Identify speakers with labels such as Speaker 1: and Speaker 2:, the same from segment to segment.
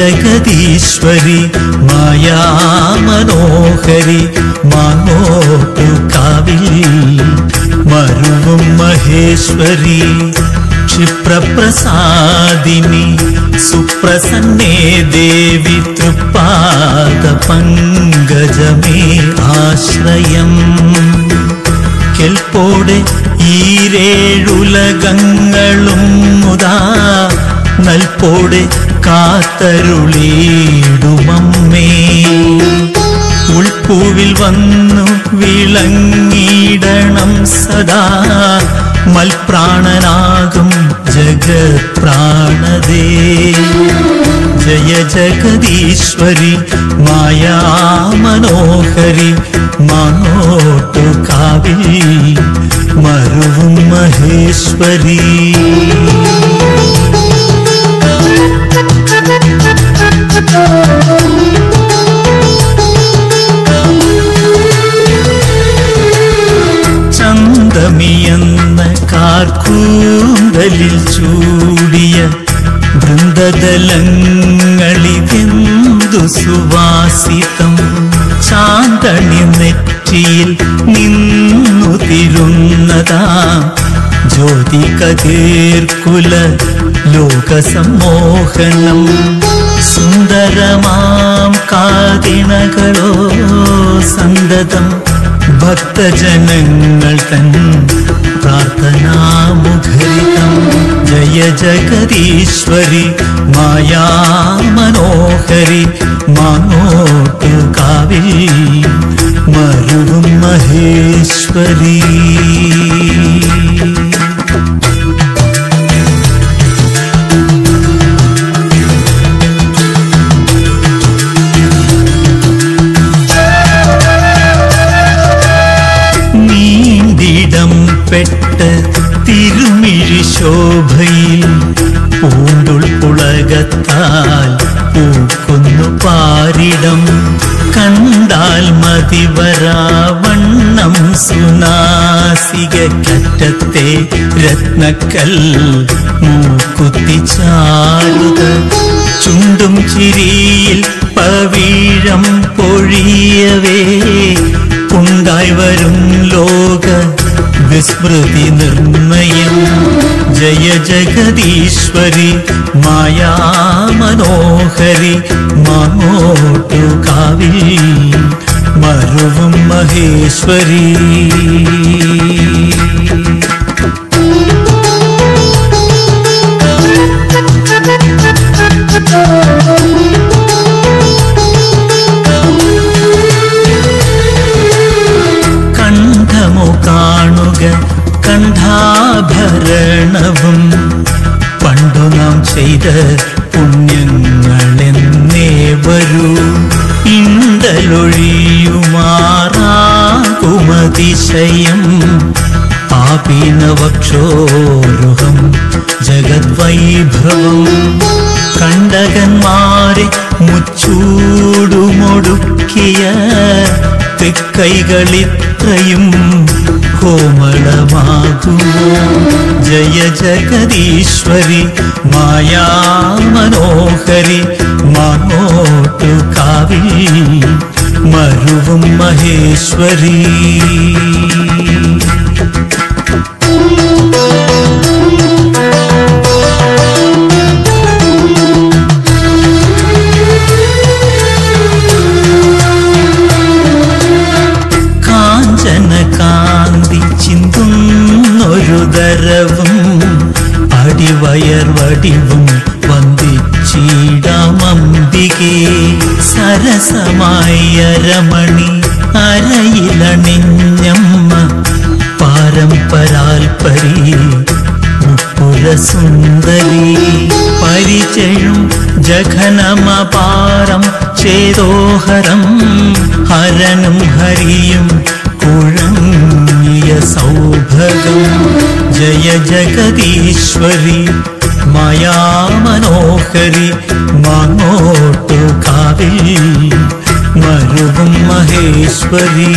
Speaker 1: ജഗദീശ്വരി മായാമനോഹരി മാങ്ങോട്ടു കാവിൽ മരുവും മഹേശ്വരി ക്ഷിപ്രപ്രസാദിനി സുപ്രസന്നേ ദേവി തൃപ്പാദ പങ്കജമേ ആശ്രയം കെൽപ്പോടെ ഈരേഴുലകങ്ങളും മുതാ നൽപോടെ കാത്തരുളിയിടുമമ്മേ ഉൾപ്പൂവിൽ വന്നു വിളങ്ങിടണം സദാ മൽപ്രാണനാകും ജഗത് പ്രാണദേ ജയ ജഗദീശ്വരി മായാമനോഹരി മാങ്ങോട്ടു കാവിൽ മരുവും മഹേശ്വരി ചന്തമിയെന്ന കാർക്കൂന്തലിൽ ചൂടിയ വൃന്ദതലങ്ങളിതെന്തു സുവാസിതം ചാന്തണി നെറ്റിയിൽ നിന്നു തിരുന്നതാം ജ്യോതി കതീർക്കുല ലോകസമ്മോഹനം സുന്ദരമാം കാതിണകളോ സന്തതം ഭക്തജനങ്ങൾ തൻ പ്രാർത്ഥനാമുഖരിതം ജയ ജഗദീശ്വരി മായാമനോഹരി മാങ്ങോട്ടു കാവിൽ മരുവും മഹേശ്വരി നീണ്ടിടം പെട്ട് തിരുമിഴി ശോഭയിൽ പൂണ്ടുൾ പുളകത്താൽ പൂക്കുന്നു പാരിടം കണ്ടാൽ മതിവരാവണ്ണം സുനാസികറ്റത്തെ രത്നക്കൽ മൂക്കുത്തി ചാടുക ചുണ്ടും ചിരിയിൽ പവീഴം പൊഴിയവേ ഉണ്ടായി വരും ലോക വിസ്മൃതി നിർണയം ജയ ജഗദീശ്വരി മായാമനോഹരി മാങ്ങോട്ടു കാവിൽ മരുവും മഹേശ്വരി കണ്ഠമു കാണുക കണ്ഠാഭരണവും പണ്ടു നാം ചെയ്ത പുണ്യങ്ങളെന്നേ വരൂ ഇണ്ടലൊഴിയുമാറാകുമതിശയം പാപീനവക്ഷോരുഹം ജഗദ്വൈഭവം കണ്ടകന്മാരെ മുച്ചൂടുമൊടുക്കിയ തെക്കൈകളിത്രയും കോമളമാകുമോ ജയ ജഗദീശ്വരി മായാമനോഹരി മാങ്ങോട്ടു കാവിൽ മരുവും മഹേശ്വരി കാഞ്ചന കാന്തി ചിന്തുന്നൊരു ദരവും അടിവയർ വടിവും വന്ദിച്ചിടാമംബികെ സരസമായ രമണി അരയിലണിഞ്ഞമ്മ പാരമ്പരാൽപരി മുപ്പുരസുന്ദരി പരിചയം ജഘനമപാരം ചേതോഹരം ഹരനും ഹരിയും കുഴങ്ങിയ സൗഭഗം ജയ ജഗദീശ്വരി മായാമനോഹരി മാങ്ങോട്ടു കാവിൽ മരുവും മഹേശ്വരി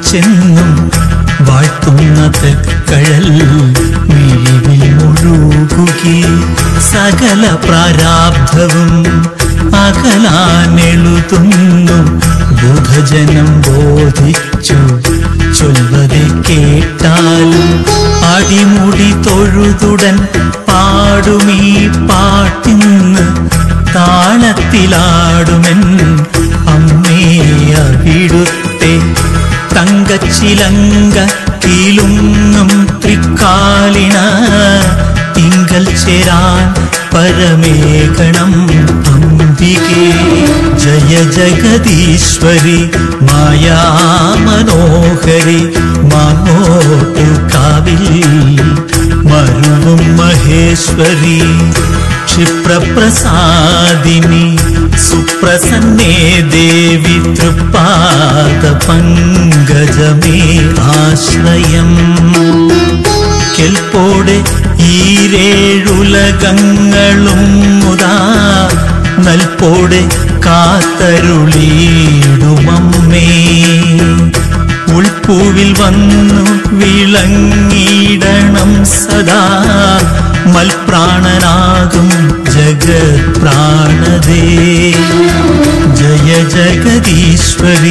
Speaker 1: ചെന്നും വാഴ്ത്തുന്ന തെക്കഴൽ മിഴിവിൽ മുഴുകുകി സകല പ്രാരാബ്ധവും അകലാനെഴുതുന്നു ബുധജനം ബോധിച്ചു ചൊൽവതെ കേട്ടാലും അടിമുടി തൊഴുതുടൻ പാടുമീ പാട്ടിന്ന് താളത്തിലാടുമെൻ അമ്മേ അവിടുത്തെ തങ്കച്ചിലങ്ക കീലുങ്ങും തൃക്കാലിണ തിങ്കൽ ചേരാൻ പരമേകണം അംബികേ ജയ ജഗദീശ്വരി മായാമനോഹരി മാങ്ങോട്ടു കാവിൽ മരുവും മഹേശ്വരി ക്ഷിപ്രപ്രസാദിനി സുപ്രസന്നേ ദേവി തൃപ്പാദ പങ്കജമേ ആശ്രയം കെൽപ്പോടെ ഈരേഴുലകങ്ങളും മുതാ നൽപോടെ കാത്തരുളിയിടുമമ്മേ ഉൾപ്പൂവിൽ വന്നു വിളങ്ങിടണം സദാ മൽപ്രാണനാകും ജഗത് പ്രാണതേ ജയ ജഗദീശ്വരി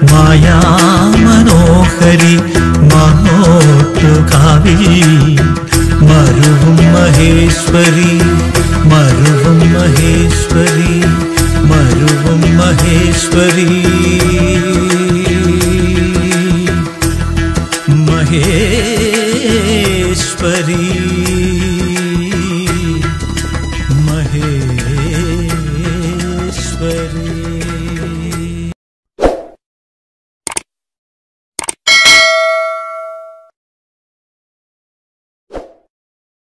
Speaker 1: മായാമനോഹരി മഹോട്ടുകാവിൽ മരുവും മഹേശ്വരി മരുവും മഹേശ്വരി മരുവും മഹേശ്വരി മഹേശ്വരി മഹേശ്വരി